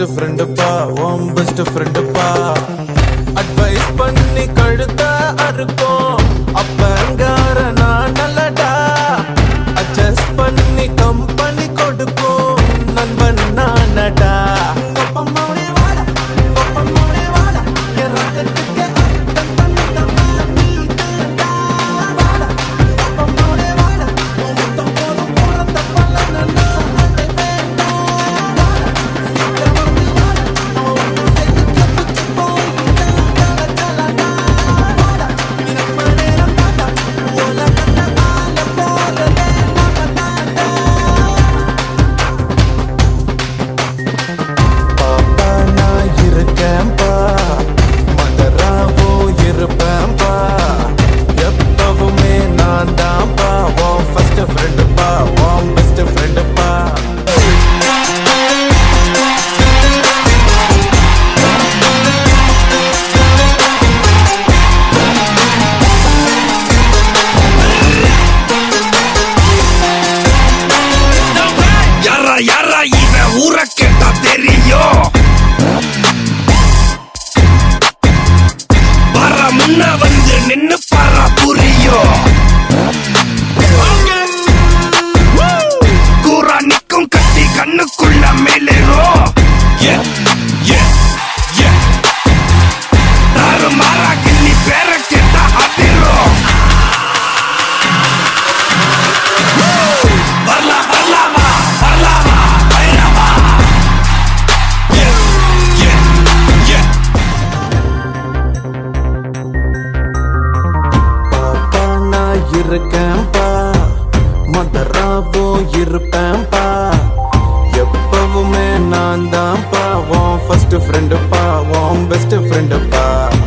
First ஃப்ரெண்டுப்பா உன் best ஃப்ரெண்டுப்பா advice பண்ணி கழுத்த அறுக்கும் அப்பங்கார நான் நல்லடா அட்ஜஸ்ட் பண்ணி கம்பெனி கொடுக்கும் நண்பன் நானடா பாப்பா நான் இருக்கேன்பா மதராவோ இருப்பேன்பா எப்பவுமே நான் தான்ப்பா உன் ஃபர்ஸ்ட் ஃப்ரெண்டுப்பா உன் பெஸ்ட் ஃப்ரெண்டுப்பா யாரா யாரா இவன் ஊர கேட்டா தெரியும் வர முன்ன வந்து நின்னு பாரா புரியும் கூரா நிக்கும் கத்தி கண்ணுக்குள்ள மேலேறும் Yeah, yeah, yeah. தாறுமாறா கிள்ளி பேர கேட்டா அதிரும் வரலாம் வரலாமா வரலாமா பைரவா Yeah, yeah, yeah. பாப்பா நான் இருக்கேன்பா மதராவோ இருப்பேன்பா எப்பவுமே நான் தான்ப்பா உன் ஃபர்ஸ்ட் ஃப்ரெண்டுப்பா உன் பெஸ்ட் ஃப்ரெண்டுப்பா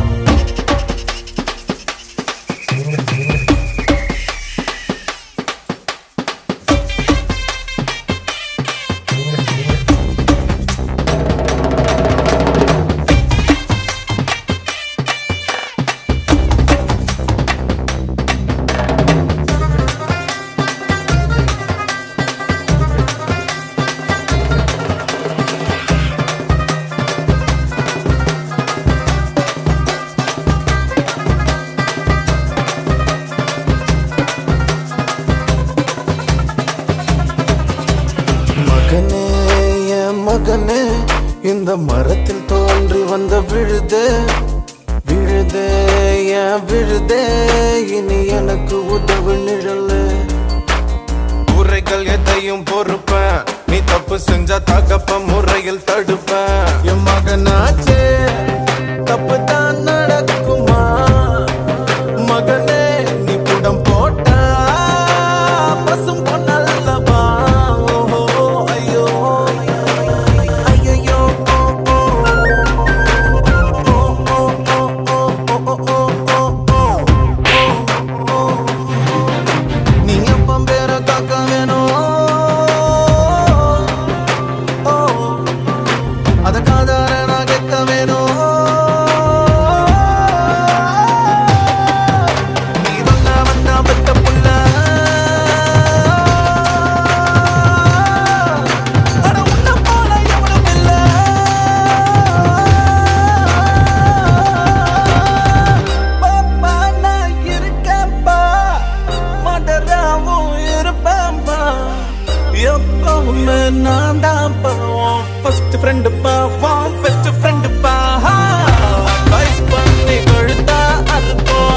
மகனே என் மகனே இந்த மரத்தில் தோன்றி வந்த விழுதே விழுதே என் விழுதே இனி எனக்கு உதவு நிழலு உரைகள் எதையும் பொறுப்பேன் நீ தப்பு செஞ்சா தகப்ப முறையில் தடுப்பேன் என் மகனாச்சே தப்பு தான் நடக்குமா மகனே நீ புடம் போட்டா பசும் பொன்னல்லவா ஓஹோ ஐயோ ஐயோ ஓ நீ அப்பம் பேர காக்க வேணும் அத காதார நான் கேட்க வேணும் நீ வந்த வந்த பெத்த புள்ள அட உன்னை போல எவனும் இல்ல பாப்பா நான் இருக்கேன்பா மதராவும் இருப்பேன்பா எப்பவுமே நான் தான்ப்பா உன் ஃபர்ஸ்ட் ஃப்ரெண்டுப்பா உன் பெஸ்ட் ஃப்ரெண்டுப்பா அட்வைஸ் பண்ணி கழுத்தா அறுப்போம்